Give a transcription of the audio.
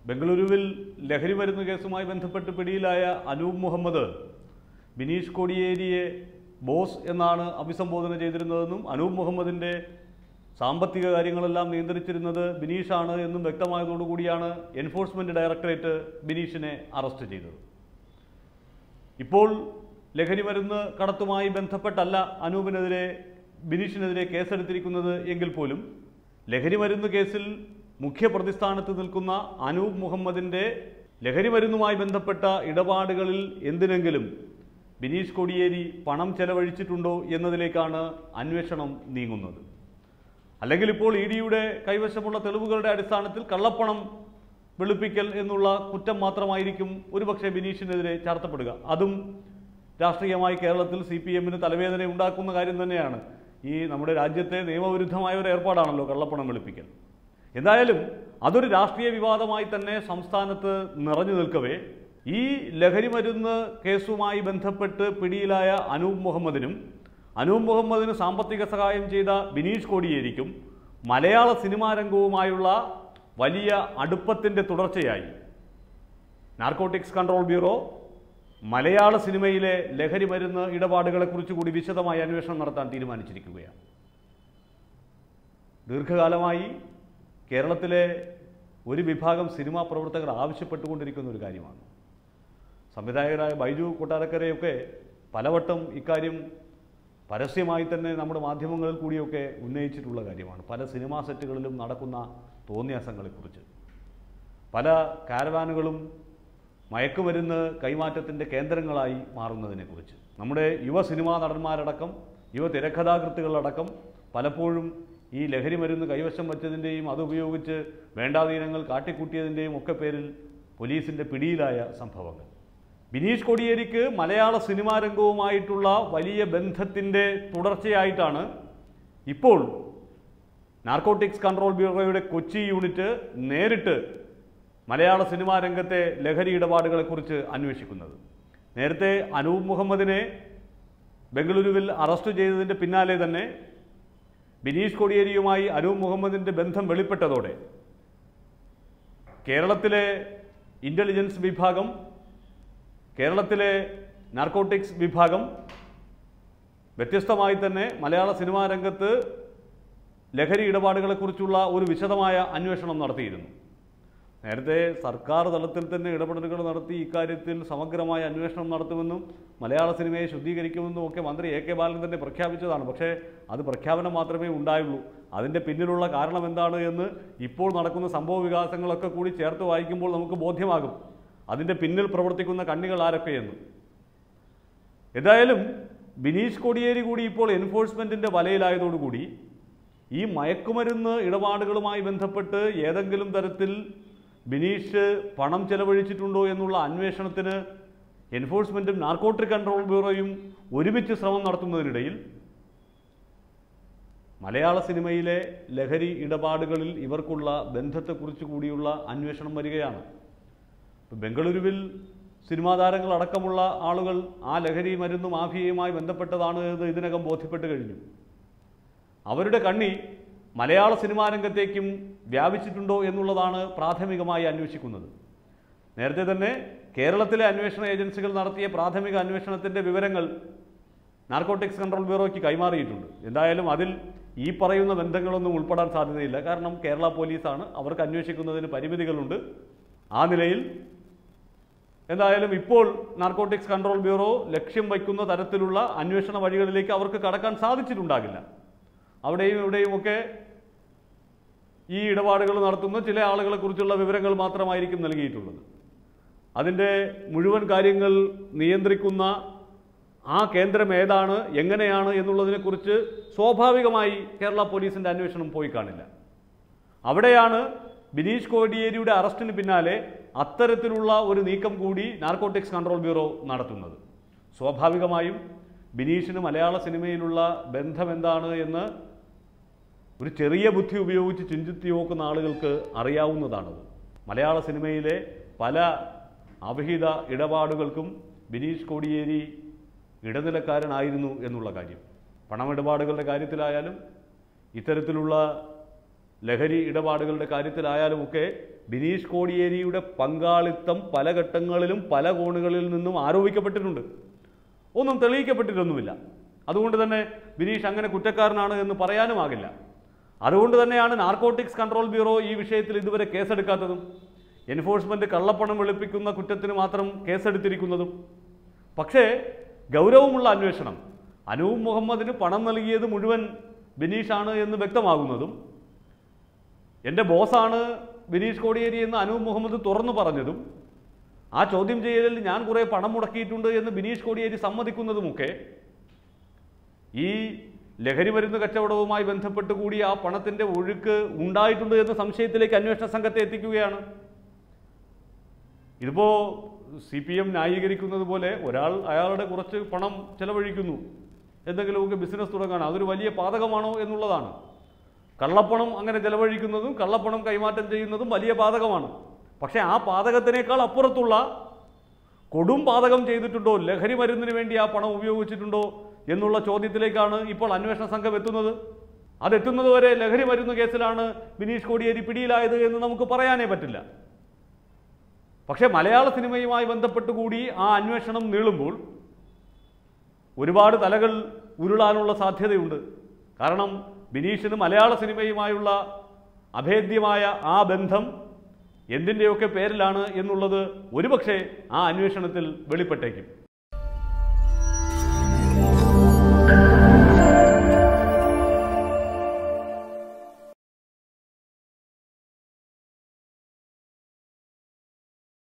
ബംഗളൂരുവിൽ ലഹരി മരുന്ന് കേസുമായി ബന്ധപ്പെട്ട് പിടിയിലായ അനൂപ് മുഹമ്മദ് ബിനീഷ് കോടിയേരിയെ ബോസ് എന്നാണ് അഭിസംബോധന ചെയ്തിരുന്നതെന്നും അനൂപ് മുഹമ്മദിൻ്റെ സാമ്പത്തിക കാര്യങ്ങളെല്ലാം നിയന്ത്രിച്ചിരുന്നത് ബിനീഷാണ് എന്നും വ്യക്തമായതോടുകൂടിയാണ് എൻഫോഴ്സ്മെൻറ്റ് ഡയറക്ടറേറ്റ് ബിനീഷിനെ അറസ്റ്റ് ചെയ്തത് ഇപ്പോൾ ലഹരി മരുന്ന് കടത്തുമായി ബന്ധപ്പെട്ടല്ല അനൂപിനെതിരെ ബിനീഷിനെതിരെ കേസെടുത്തിരിക്കുന്നത് എങ്കിൽ പോലും ലഹരി മരുന്ന് കേസിൽ മുഖ്യ പ്രതിസ്ഥാനത്ത് നിൽക്കുന്ന അനൂപ് മുഹമ്മദിൻ്റെ ലഹരി മരുന്നുമായി ബന്ധപ്പെട്ട ഇടപാടുകളിൽ എന്തിനെങ്കിലും ബിനീഷ് കോടിയേരി പണം ചെലവഴിച്ചിട്ടുണ്ടോ എന്നതിലേക്കാണ് അന്വേഷണം നീങ്ങുന്നത് അല്ലെങ്കിൽ ഇപ്പോൾ ഇ ഡിയുടെ കൈവശമുള്ള തെളിവുകളുടെ അടിസ്ഥാനത്തിൽ കള്ളപ്പണം വെളുപ്പിക്കൽ എന്നുള്ള കുറ്റം മാത്രമായിരിക്കും ഒരുപക്ഷെ ബിനീഷിനെതിരെ ചാർത്തപ്പെടുക അതും രാഷ്ട്രീയമായി കേരളത്തിൽ സി പി എമ്മിന് തലവേദന ഉണ്ടാക്കുന്ന കാര്യം തന്നെയാണ് ഈ നമ്മുടെ രാജ്യത്തെ നിയമവിരുദ്ധമായ ഒരു ഏർപ്പാടാണല്ലോ കള്ളപ്പണം വെളുപ്പിക്കൽ എന്തായാലും അതൊരു രാഷ്ട്രീയ വിവാദമായി തന്നെ സംസ്ഥാനത്ത് നിറഞ്ഞു നിൽക്കവേ ഈ ലഹരി മരുന്ന് കേസുമായി ബന്ധപ്പെട്ട് പിടിയിലായ അനൂപ് മുഹമ്മദിനും അനൂപ് മുഹമ്മദിന് സാമ്പത്തിക സഹായം ചെയ്ത ബിനീഷ് കോടിയേരിക്കും മലയാള സിനിമാ രംഗവുമായുള്ള വലിയ അടുപ്പത്തിൻ്റെ തുടർച്ചയായി നാർക്കോട്ടിക്സ് കൺട്രോൾ ബ്യൂറോ മലയാള സിനിമയിലെ ലഹരി മരുന്ന് ഇടപാടുകളെക്കുറിച്ച് കൂടി വിശദമായി അന്വേഷണം നടത്താൻ തീരുമാനിച്ചിരിക്കുകയാണ് ദീർഘകാലമായി കേരളത്തിലെ ഒരു വിഭാഗം സിനിമാ പ്രവർത്തകർ ആവശ്യപ്പെട്ടുകൊണ്ടിരിക്കുന്ന ഒരു കാര്യമാണ് സംവിധായകരായ ബൈജു കൊട്ടാരക്കരയൊക്കെ പലവട്ടം ഇക്കാര്യം പരസ്യമായി തന്നെ നമ്മുടെ മാധ്യമങ്ങളിൽ കൂടിയൊക്കെ ഉന്നയിച്ചിട്ടുള്ള കാര്യമാണ് പല സിനിമാ സെറ്റുകളിലും നടക്കുന്ന തോന്നിയാസങ്ങളെക്കുറിച്ച് പല കാരവാനുകളും മയക്കുമരുന്ന് കൈമാറ്റത്തിൻ്റെ കേന്ദ്രങ്ങളായി മാറുന്നതിനെക്കുറിച്ച് നമ്മുടെ യുവ സിനിമാ നടന്മാരടക്കം യുവ തിരക്കഥാകൃത്തുകളടക്കം പലപ്പോഴും ഈ ലഹരി മരുന്ന് കൈവശം വച്ചതിൻ്റെയും അതുപയോഗിച്ച് വേണ്ടാധീനങ്ങൾ കാട്ടിക്കൂട്ടിയതിൻ്റെയും ഒക്കെ പേരിൽ പോലീസിൻ്റെ പിടിയിലായ സംഭവങ്ങൾ ബിനീഷ് കൊടിയേരിക്ക് മലയാള സിനിമാ രംഗവുമായിട്ടുള്ള വലിയ ബന്ധത്തിൻ്റെ തുടർച്ചയായിട്ടാണ് ഇപ്പോൾ നാർക്കോട്ടിക്സ് കൺട്രോൾ ബ്യൂറോയുടെ കൊച്ചി യൂണിറ്റ് നേരിട്ട് മലയാള സിനിമാ രംഗത്തെ ലഹരി ഇടപാടുകളെക്കുറിച്ച് അന്വേഷിക്കുന്നത് നേരത്തെ അനൂപ് മുഹമ്മദിനെ ബംഗളൂരുവിൽ അറസ്റ്റ് ചെയ്തതിൻ്റെ പിന്നാലെ തന്നെ ബിനീഷ് കൊടിയേരിയുമായി അനൂപ് മുഹമ്മദിൻ്റെ ബന്ധം വെളിപ്പെട്ടതോടെ കേരളത്തിലെ ഇൻ്റലിജൻസ് വിഭാഗം കേരളത്തിലെ നാർക്കോട്ടിക്സ് വിഭാഗം വ്യത്യസ്തമായി തന്നെ മലയാള സിനിമാ രംഗത്ത് ലഹരി ഇടപാടുകളെക്കുറിച്ചുള്ള ഒരു വിശദമായ അന്വേഷണം നടത്തിയിരുന്നു നേരത്തെ സർക്കാർ തലത്തിൽ തന്നെ ഇടപെടലുകൾ നടത്തി ഇക്കാര്യത്തിൽ സമഗ്രമായ അന്വേഷണം നടത്തുമെന്നും മലയാള സിനിമയെ ശുദ്ധീകരിക്കുമെന്നും ഒക്കെ മന്ത്രി എ കെ ബാലൻ തന്നെ പ്രഖ്യാപിച്ചതാണ് പക്ഷേ അത് പ്രഖ്യാപനം മാത്രമേ ഉണ്ടായുള്ളൂ അതിൻ്റെ പിന്നിലുള്ള കാരണം എന്താണ് എന്ന് ഇപ്പോൾ നടക്കുന്ന സംഭവ വികാസങ്ങളൊക്കെ കൂടി ചേർത്ത് വായിക്കുമ്പോൾ നമുക്ക് ബോധ്യമാകും അതിൻ്റെ പിന്നിൽ പ്രവർത്തിക്കുന്ന കണ്ണികൾ ആരൊക്കെയെന്ന് എന്തായാലും ബിനീഷ് കോടിയേരി കൂടി ഇപ്പോൾ എൻഫോഴ്സ്മെൻറ്റിൻ്റെ വലയിലായതോടുകൂടി ഈ മയക്കുമരുന്ന് ഇടപാടുകളുമായി ബന്ധപ്പെട്ട് ഏതെങ്കിലും തരത്തിൽ ബിനീഷ് പണം ചെലവഴിച്ചിട്ടുണ്ടോ എന്നുള്ള അന്വേഷണത്തിന് എൻഫോഴ്സ്മെൻറ്റും നാർക്കോട്ടിക് കൺട്രോൾ ബ്യൂറോയും ഒരുമിച്ച് ശ്രമം നടത്തുന്നതിനിടയിൽ മലയാള സിനിമയിലെ ലഹരി ഇടപാടുകളിൽ ഇവർക്കുള്ള ബന്ധത്തെക്കുറിച്ച് കൂടിയുള്ള അന്വേഷണം വരികയാണ് ഇപ്പം ബംഗളൂരുവിൽ സിനിമാ താരങ്ങൾ അടക്കമുള്ള ആളുകൾ ആ ലഹരി മരുന്ന് മാഫിയയുമായി ബന്ധപ്പെട്ടതാണ് എന്ന് ഇതിനകം ബോധ്യപ്പെട്ട് കഴിഞ്ഞു അവരുടെ കണ്ണി മലയാള സിനിമാ രംഗത്തേക്കും വ്യാപിച്ചിട്ടുണ്ടോ എന്നുള്ളതാണ് പ്രാഥമികമായി അന്വേഷിക്കുന്നത് നേരത്തെ തന്നെ കേരളത്തിലെ അന്വേഷണ ഏജൻസികൾ നടത്തിയ പ്രാഥമിക അന്വേഷണത്തിൻ്റെ വിവരങ്ങൾ നാർക്കോട്ടിക്സ് കൺട്രോൾ ബ്യൂറോയ്ക്ക് കൈമാറിയിട്ടുണ്ട് എന്തായാലും അതിൽ ഈ പറയുന്ന ബന്ധങ്ങളൊന്നും ഉൾപ്പെടാൻ സാധ്യതയില്ല കാരണം കേരള പോലീസാണ് അവർക്ക് അന്വേഷിക്കുന്നതിന് പരിമിതികളുണ്ട് ആ നിലയിൽ എന്തായാലും ഇപ്പോൾ നാർക്കോട്ടിക്സ് കൺട്രോൾ ബ്യൂറോ ലക്ഷ്യം വയ്ക്കുന്ന തരത്തിലുള്ള അന്വേഷണ വഴികളിലേക്ക് അവർക്ക് കടക്കാൻ സാധിച്ചിട്ടുണ്ടാകില്ല അവിടെയും ഇവിടെയും ഒക്കെ ഈ ഇടപാടുകൾ നടത്തുന്ന ചില ആളുകളെക്കുറിച്ചുള്ള വിവരങ്ങൾ മാത്രമായിരിക്കും നൽകിയിട്ടുള്ളത് അതിൻ്റെ മുഴുവൻ കാര്യങ്ങൾ നിയന്ത്രിക്കുന്ന ആ കേന്ദ്രം ഏതാണ് എങ്ങനെയാണ് എന്നുള്ളതിനെക്കുറിച്ച് സ്വാഭാവികമായി കേരള പോലീസിൻ്റെ അന്വേഷണം പോയി കാണില്ല അവിടെയാണ് ബിനീഷ് കോടിയേരിയുടെ അറസ്റ്റിന് പിന്നാലെ അത്തരത്തിലുള്ള ഒരു നീക്കം കൂടി നാർക്കോട്ടിക്സ് കൺട്രോൾ ബ്യൂറോ നടത്തുന്നത് സ്വാഭാവികമായും ബിനീഷിന് മലയാള സിനിമയിലുള്ള ബന്ധം എന്താണ് എന്ന് ഒരു ചെറിയ ബുദ്ധി ഉപയോഗിച്ച് ചിന്തിത്തി നോക്കുന്ന ആളുകൾക്ക് അറിയാവുന്നതാണത് മലയാള സിനിമയിലെ പല അവിഹിത ഇടപാടുകൾക്കും ബിനീഷ് കോടിയേരി ഇടനിലക്കാരനായിരുന്നു എന്നുള്ള കാര്യം പണമിടപാടുകളുടെ കാര്യത്തിലായാലും ഇത്തരത്തിലുള്ള ലഹരി ഇടപാടുകളുടെ കാര്യത്തിലായാലുമൊക്കെ ബിനീഷ് കോടിയേരിയുടെ പങ്കാളിത്തം പല ഘട്ടങ്ങളിലും പല കോണുകളിൽ നിന്നും ആരോപിക്കപ്പെട്ടിട്ടുണ്ട് ഒന്നും തെളിയിക്കപ്പെട്ടിട്ടൊന്നുമില്ല അതുകൊണ്ട് തന്നെ ബിനീഷ് അങ്ങനെ കുറ്റക്കാരനാണ് എന്ന് പറയാനുമാകില്ല അതുകൊണ്ട് തന്നെയാണ് നാർക്കോട്ടിക്സ് കൺട്രോൾ ബ്യൂറോ ഈ വിഷയത്തിൽ ഇതുവരെ കേസെടുക്കാത്തതും എൻഫോഴ്സ്മെന്റ് കള്ളപ്പണം വെളുപ്പിക്കുന്ന കുറ്റത്തിന് മാത്രം കേസെടുത്തിരിക്കുന്നതും പക്ഷേ ഗൗരവമുള്ള അന്വേഷണം അനൂപ് മുഹമ്മദിന് പണം നൽകിയത് മുഴുവൻ ബിനീഷാണ് എന്ന് വ്യക്തമാകുന്നതും എൻ്റെ ബോസാണ് ബിനീഷ് കോടിയേരി എന്ന് അനൂപ് മുഹമ്മദ് തുറന്നു പറഞ്ഞതും ആ ചോദ്യം ചെയ്യലിൽ ഞാൻ കുറേ പണം മുടക്കിയിട്ടുണ്ട് എന്ന് ബിനീഷ് കോടിയേരി സമ്മതിക്കുന്നതുമൊക്കെ ഈ ലഹരി മരുന്ന് കച്ചവടവുമായി ബന്ധപ്പെട്ട് കൂടി ആ പണത്തിൻ്റെ ഒഴുക്ക് ഉണ്ടായിട്ടുണ്ട് എന്ന സംശയത്തിലേക്ക് അന്വേഷണ സംഘത്തെ എത്തിക്കുകയാണ് ഇതിപ്പോൾ സി പി എം ന്യായീകരിക്കുന്നത് പോലെ ഒരാൾ അയാളുടെ കുറച്ച് പണം ചെലവഴിക്കുന്നു എന്തെങ്കിലുമൊക്കെ ബിസിനസ് തുടങ്ങാൻ അതൊരു വലിയ പാതകമാണോ എന്നുള്ളതാണ് കള്ളപ്പണം അങ്ങനെ ചെലവഴിക്കുന്നതും കള്ളപ്പണം കൈമാറ്റം ചെയ്യുന്നതും വലിയ പാതകമാണ് പക്ഷേ ആ പാതകത്തിനേക്കാൾ അപ്പുറത്തുള്ള കൊടും പാതകം ചെയ്തിട്ടുണ്ടോ ലഹരി മരുന്നിന് വേണ്ടി ആ പണം ഉപയോഗിച്ചിട്ടുണ്ടോ എന്നുള്ള ചോദ്യത്തിലേക്കാണ് ഇപ്പോൾ അന്വേഷണ സംഘം എത്തുന്നത് അതെത്തുന്നത് വരെ ലഹരി മരുന്ന് കേസിലാണ് ബിനീഷ് കോടിയേരി പിടിയിലായത് എന്ന് നമുക്ക് പറയാനേ പറ്റില്ല പക്ഷേ മലയാള സിനിമയുമായി ബന്ധപ്പെട്ട് കൂടി ആ അന്വേഷണം നീളുമ്പോൾ ഒരുപാട് തലകൾ ഉരുളാനുള്ള സാധ്യതയുണ്ട് കാരണം ബിനീഷിന് മലയാള സിനിമയുമായുള്ള അഭേദ്യമായ ആ ബന്ധം എന്തിൻ്റെയൊക്കെ പേരിലാണ് എന്നുള്ളത് ഒരുപക്ഷെ ആ അന്വേഷണത്തിൽ വെളിപ്പെട്ടേക്കും